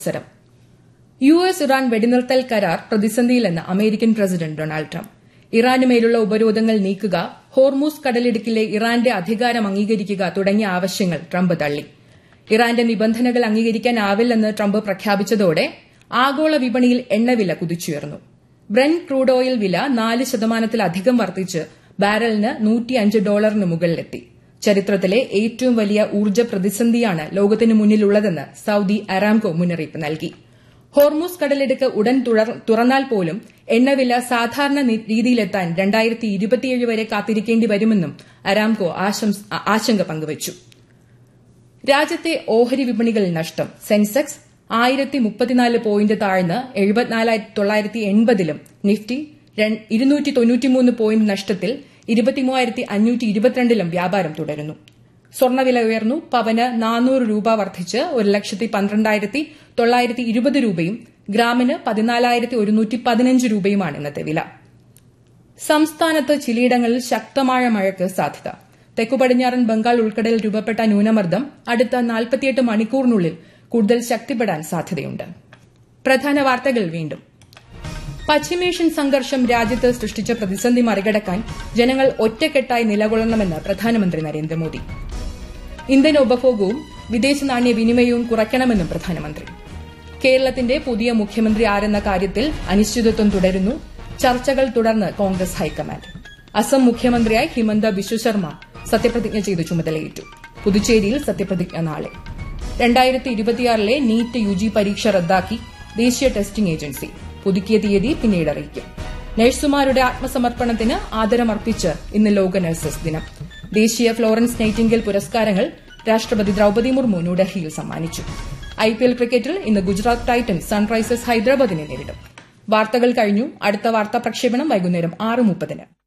മത്സരം U S Iran വെടിനിർത്തൽ കരാർ പ്രതിസന്ധിയിലെന്ന് അമേരിക്കൻ പ്രസിഡന്റ് ഡൊണാൾഡ് ട്രംപ് ഇറാനുമേലുള്ള ഉപരോധങ്ങൾ നീക്കുക ഹോർമൂസ് കടലിടുക്കിലെ ഇറാന്റെ അധികാരം അംഗീകരിക്കുക തുടങ്ങിയ ആവശ്യങ്ങൾ ട്രംപ് തള്ളി ഇറാന്റെ നിബന്ധനകൾ അംഗീകരിക്കാനാവില്ലെന്ന് ട്രംപ് പ്രഖ്യാപിച്ചതോടെ ആഗോള വിപണിയിൽ എണ്ണവില കുതിച്ചുയർന്നു ബ്രൻ ക്രൂഡ് ഓയിൽ വില നാല് ശതമാനത്തിലധികം വർദ്ധിച്ച് ബാരലിന് നൂറ്റിയഞ്ച് ഡോളറിന് മുകളിലെത്തി ചരിത്രത്തിലെ ഏറ്റവും വലിയ ഊർജ്ജ പ്രതിസന്ധിയാണ് ലോകത്തിനു മുന്നിലുള്ളതെന്ന് സൌദി അരാംകോ മുന്നറിയിപ്പ് നൽകി ഹോർമൂസ് കടലിടുക്ക് ഉടൻ തുറന്നാൽ പോലും എണ്ണവില സാധാരണ രീതിയിലെത്താൻ രണ്ടായിരത്തി ഇരുപത്തിയേഴ് വരെ കാത്തിരിക്കേണ്ടി വരുമെന്നും അരാംകോ ആശങ്ക പങ്കുവച്ചു രാജ്യത്തെ ഓഹരി വിപണികളിൽ നഷ്ടം സെൻസെക്സ് ആയിരത്തി മുപ്പത്തിനാല് പോയിന്റ് താഴ്ന്ന് എഴുപത്തിനാലായിരത്തി തൊള്ളായിരത്തി എൺപതിലും നിഫ്റ്റി ഇരുന്നൂറ്റി തൊണ്ണൂറ്റിമൂന്ന് പോയിന്റ് നഷ്ടത്തിൽ ഇരുപത്തിമൂവായിരത്തി അഞ്ഞൂറ്റി ഇരുപത്തിരണ്ടിലും വ്യാപാരം തുടരുന്നു സ്വർണ്ണവില ഉയർന്നു പവന് നാനൂറ് രൂപ വർദ്ധിച്ച് ഒരു ലക്ഷത്തി പന്ത്രണ്ടായിരത്തി തൊള്ളായിരത്തി ഇരുപത് രൂപയും ഗ്രാമിന് പതിനാലായിരത്തി ഒരുന്നൂറ്റി പതിനഞ്ച് രൂപയുമാണ് ഇന്നത്തെ വില സംസ്ഥാനത്ത് ചിലയിടങ്ങളിൽ ശക്തമായ മഴയ്ക്ക് സാധ്യത തെക്കു പടിഞ്ഞാറൻ ബംഗാൾ ഉൾക്കടലിൽ രൂപപ്പെട്ട ന്യൂനമർദ്ദം അടുത്ത നാൽപ്പത്തിയെട്ട് മണിക്കൂറിനുള്ളിൽ കൂടുതൽ ശക്തിപ്പെടാൻ സാധ്യതയുണ്ട് പ്രധാന വാർത്തകൾ വീണ്ടും പശ്ചിമേഷ്യൻ സംഘർഷം രാജ്യത്ത് സൃഷ്ടിച്ച പ്രതിസന്ധി മറികടക്കാൻ ജനങ്ങൾ ഒറ്റക്കെട്ടായി നിലകൊള്ളണമെന്ന് പ്രധാനമന്ത്രി നരേന്ദ്രമോദി ഇന്ത്യൻ ഉപഭോഗവും വിദേശ നാണ്യ വിനിമയവും കുറയ്ക്കണമെന്നും പ്രധാനമന്ത്രി കേരളത്തിന്റെ പുതിയ മുഖ്യമന്ത്രി ആരെന്ന കാര്യത്തിൽ അനിശ്ചിതത്വം തുടരുന്നു ചർച്ചകൾ തുടർന്ന് കോൺഗ്രസ് ഹൈക്കമാൻഡ് അസം മുഖ്യമന്ത്രിയായി ഹിമന്ത ബിശ്വശർമ്മ സത്യപ്രതിജ്ഞ ചെയ്ത് ചുമതലയേറ്റു പുതുച്ചേരിയിൽ സത്യപ്രതിജ്ഞ നാളെ രണ്ടായിരത്തി ഇരുപത്തിയാറിലെ നീറ്റ് യുജി പരീക്ഷ റദ്ദാക്കി ദേശീയ ടെസ്റ്റിംഗ് ഏജൻസി പുതുക്കിയ തീയതി പിന്നീട് അറിയിക്കും നഴ്സുമാരുടെ ആത്മസമർപ്പണത്തിന് ആദരമർപ്പിച്ച് ഇന്ന് ലോക നഴ്സസ് ദിനം ദേശീയ ഫ്ലോറൻസ് നൈറ്റിംഗൽ പുരസ്കാരങ്ങൾ രാഷ്ട്രപതി ദ്രൌപദി മുർമു ന്യൂഡൽഹിയിൽ സമ്മാനിച്ചു ഐപിഎൽ ക്രിക്കറ്റിൽ ഇന്ന് ഗുജറാത്ത് ടൈറ്റൻസ് സൺറൈസേഴ്സ് ഹൈദരാബാദിനെ നേരിടും വാർത്തകൾ കഴിഞ്ഞു അടുത്ത വാർത്താ പ്രക്ഷേപണം വൈകുന്നേരം ആറ് മുപ്പതിന്